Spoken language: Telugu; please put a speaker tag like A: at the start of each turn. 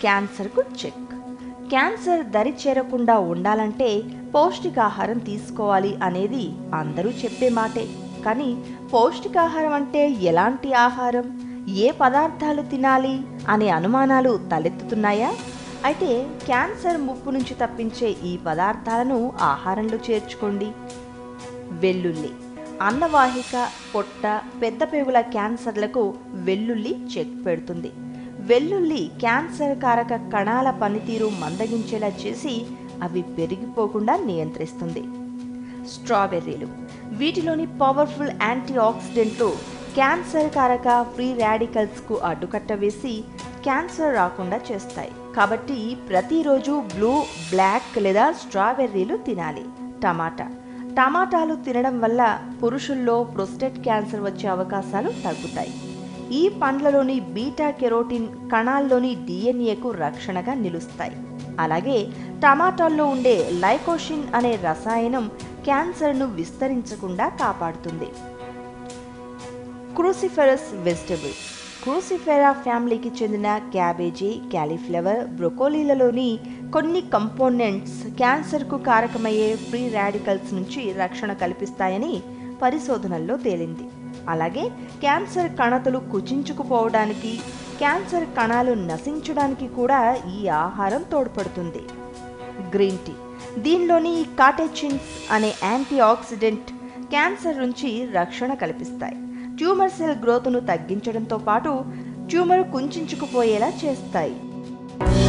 A: క్యాన్సర్కు చెక్ క్యాన్సర్ దరి చేరకుండా ఉండాలంటే పౌష్టికాహారం తీసుకోవాలి అనేది అందరూ చెప్పే మాటే కానీ పౌష్టికాహారం అంటే ఎలాంటి ఆహారం ఏ పదార్థాలు తినాలి అనే అనుమానాలు తలెత్తుతున్నాయా అయితే క్యాన్సర్ ముప్పు నుంచి తప్పించే ఈ పదార్థాలను ఆహారంలో చేర్చుకోండి వెల్లుల్లి అన్నవాహిక పొట్ట పెద్ద పేగుల క్యాన్సర్లకు వెల్లుల్లి చెక్ పెడుతుంది వెల్లుల్లి క్యాన్సర్ కారక కణాల పనితీరు మందగించేలా చేసి అవి పెరిగిపోకుండా నియంత్రిస్తుంది స్ట్రాబెర్రీలు వీటిలోని పవర్ఫుల్ యాంటీ ఆక్సిడెంట్లు క్యాన్సర్ కారక ఫ్రీ రాడికల్స్కు అడ్డుకట్ట వేసి క్యాన్సర్ రాకుండా చేస్తాయి కాబట్టి ప్రతిరోజు బ్లూ బ్లాక్ లేదా స్ట్రాబెర్రీలు తినాలి టమాటా టమాటాలు తినడం వల్ల పురుషుల్లో ప్రొస్టేట్ క్యాన్సర్ వచ్చే అవకాశాలు తగ్గుతాయి ఈ పండ్లలోని బీటా కెరోటిన్ కణాల్లోని డిఎన్ఏకు రక్షణగా నిలుస్తాయి అలాగే టమాటాల్లో ఉండే లైకోషిన్ అనే రసాయనం క్యాన్సర్ను విస్తరించకుండా కాపాడుతుంది క్రూసిఫెరస్ వెజిటబుల్స్ క్రూసిఫెరా ఫ్యామిలీకి చెందిన క్యాబేజీ క్యాలీఫ్లవర్ బ్రొకోలీలలోని కొన్ని కంపోనెంట్స్ క్యాన్సర్కు కారకమయ్యే ఫ్రీ రాడికల్స్ నుంచి రక్షణ కల్పిస్తాయని పరిశోధనల్లో తేలింది అలాగే క్యాన్సర్ కణతలు కుచించుకుపోవడానికి క్యాన్సర్ కణాలు నశించడానికి కూడా ఈ ఆహారం తోడ్పడుతుంది గ్రీన్ టీ దీనిలోని కాటెచిన్స్ అనే యాంటీ ఆక్సిడెంట్ క్యాన్సర్ నుంచి రక్షణ కల్పిస్తాయి ట్యూమర్ సెల్ గ్రోత్ను తగ్గించడంతో పాటు ట్యూమర్ కుంచుకుపోయేలా చేస్తాయి